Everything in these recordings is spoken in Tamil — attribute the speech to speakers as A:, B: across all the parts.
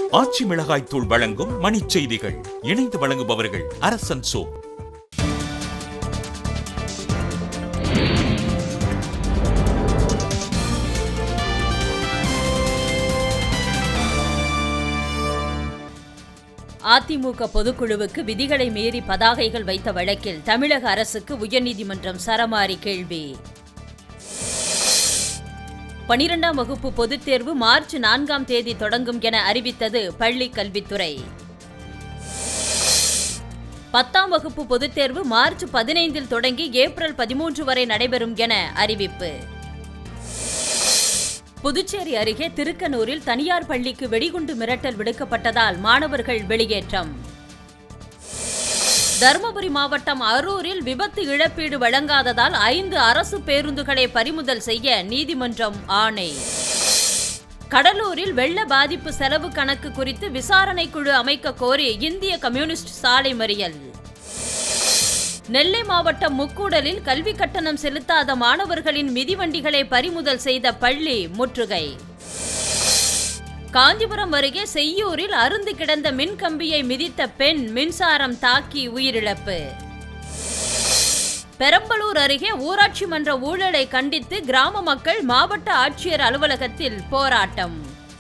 A: ஆச்சி மிளகாய் தூள் வழங்கும் மணிச் செய்திகள் இணைந்து வழங்குபவர்கள் அரசன் சோ
B: அதிமுக பொதுக்குழுவுக்கு விதிகளை மீறி பதாகைகள் வைத்த வழக்கில் தமிழக அரசுக்கு உயர்நீதிமன்றம் சரமாரி கேள்வி பனிரெண்டாம் வகுப்பு பொதுத் தேர்வு மார்ச் நான்காம் தேதி தொடங்கும் என அறிவித்தது பள்ளி கல்வித்துறை பத்தாம் வகுப்பு பொதுத் தேர்வு மார்ச் பதினைந்தில் தொடங்கி ஏப்ரல் பதிமூன்று வரை நடைபெறும் என அறிவிப்பு புதுச்சேரி அருகே திருக்கனூரில் தனியார் பள்ளிக்கு வெடிகுண்டு மிரட்டல் விடுக்கப்பட்டதால் மாணவர்கள் வெளியேற்றம் தருமபுரி மாவட்டம் அரூரில் விபத்து இழப்பீடு வழங்காததால் ஐந்து அரசு பேருந்துகளை பறிமுதல் செய்ய நீதிமன்றம் ஆணை கடலூரில் வெள்ள பாதிப்பு செலவு கணக்கு குறித்து விசாரணை குழு அமைக்க கோரி இந்திய கம்யூனிஸ்ட் சாலை மறியல் நெல்லை மாவட்டம் முக்கூடலில் கல்வி கட்டணம் செலுத்தாத மாணவர்களின் மிதிவண்டிகளை பறிமுதல் செய்த பள்ளி முற்றுகை காஞ்சிபுரம் அருகே செய்யூரில் அருந்து கிடந்த மின்கம்பியை மிதித்த பெண் மின்சாரம் தாக்கி உயிரிழப்பு பெரம்பலூர் அருகே ஊராட்சி மன்ற ஊழலை கண்டித்து கிராம மக்கள் மாவட்ட ஆட்சியர் அலுவலகத்தில் போராட்டம்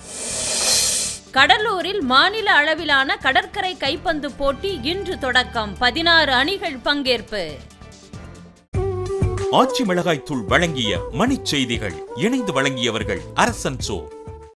B: கடலூரில் மாநில அளவிலான கடற்கரை கைப்பந்து போட்டி இன்று தொடக்கம் பதினாறு அணிகள் பங்கேற்பு
A: ஆச்சி மிளகாய் தூள் வழங்கிய மணிச் செய்திகள் இணைந்து வழங்கியவர்கள் அரசன் சோ